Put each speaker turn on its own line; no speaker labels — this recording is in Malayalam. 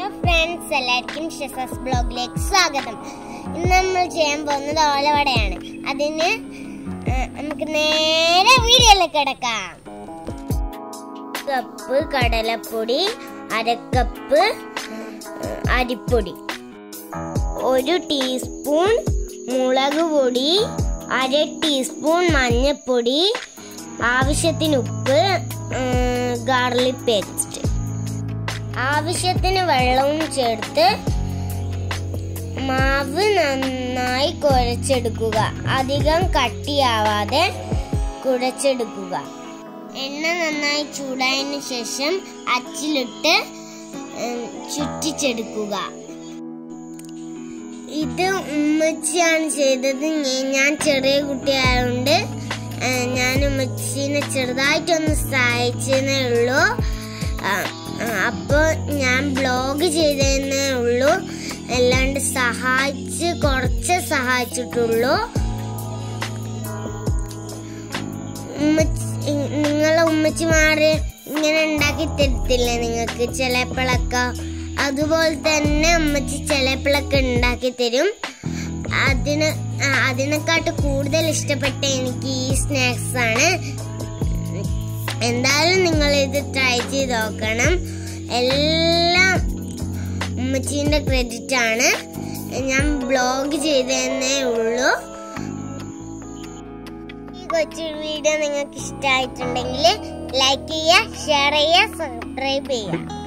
ഹലോ ഫ്രണ്ട്സ് എല്ലാവർക്കും ഷെസസ് ബ്ലോഗിലേക്ക് സ്വാഗതം ഇന്ന് നമ്മൾ ചെയ്യാൻ പോകുന്നത് ഓലവടയാണ് അതിന് ആ, നമുക്ക് നേരെ വീഡിയോയിലേക്ക് കിടക്കാം കപ്പ് കടലപ്പൊടി അരക്കപ്പ് ആ, അരിപ്പൊടി ഒരു ടീസ്പൂൺ മുളക് പൊടി അര ടീസ്പൂൺ മഞ്ഞൾപ്പൊടി ആവശ്യത്തിന് ഉപ്പ് ഗാർലിക് പേസ്റ്റ് ആവശ്യത്തിന് വെള്ളവും ചേർത്ത് മാവ് നന്നായി കുഴച്ചെടുക്കുക അധികം കട്ടിയാവാതെ കുഴച്ചെടുക്കുക എണ്ണ നന്നായി ചൂടായതിനു ശേഷം അച്ചിലിട്ട് ഉം, ചുറ്റിച്ചെടുക്കുക ഇത് ഉമ്മച്ചിയാണ് ചെയ്തത് ഞ- ഞാൻ ചെറിയ കുട്ടിയായതുകൊണ്ട് ഏഹ്, ഞാൻ ഉമ്മച്ചീനെ ചെറുതായിട്ടൊന്ന് സഹായിച്ചതേ ഉള്ളൂ ആ, ആ, അപ്പോൾ ഞാൻ ബ്ലോഗ് ചെയ്തതേ ഉള്ളൂ അല്ലാണ്ട് സഹായിച്ച് കുറച്ച് സഹായിച്ചിട്ടുള്ളൂ ഉമ്മച്ചി നിങ്ങളെ ഉമ്മച്ചിമാര് ഇങ്ങനെ ഉണ്ടാക്കി തരത്തില്ലേ നിങ്ങൾക്ക് ചിലപ്പോഴൊക്കെ അതുപോലെ തന്നെ ഉമ്മച്ചി ചിലപ്പോഴൊക്കെ ഉണ്ടാക്കി തരും അതിന് ആ, അതിനെക്കാട്ട് കൂടുതൽ ഇഷ്ടപ്പെട്ട എനിക്ക് ഈ സ്നാക്സ് ആണ് എന്തായാലും നിങ്ങൾ ഇത് ട്രൈ ചെയ്ത് നോക്കണം എല്ലാം ഉമ്മച്ചീൻ്റെ ക്രെഡിറ്റ് ആണ് ഞാൻ ബ്ലോഗ് ചെയ്തതന്നേ ഉള്ളൂ ഈ കൊച്ചു വീഡിയോ നിങ്ങൾക്ക് ഇഷ്ടമായിട്ടുണ്ടെങ്കിൽ ലൈക്ക് ചെയ്യുക ഷെയർ ചെയ്യുക സബ്സ്ക്രൈബ് ചെയ്യുക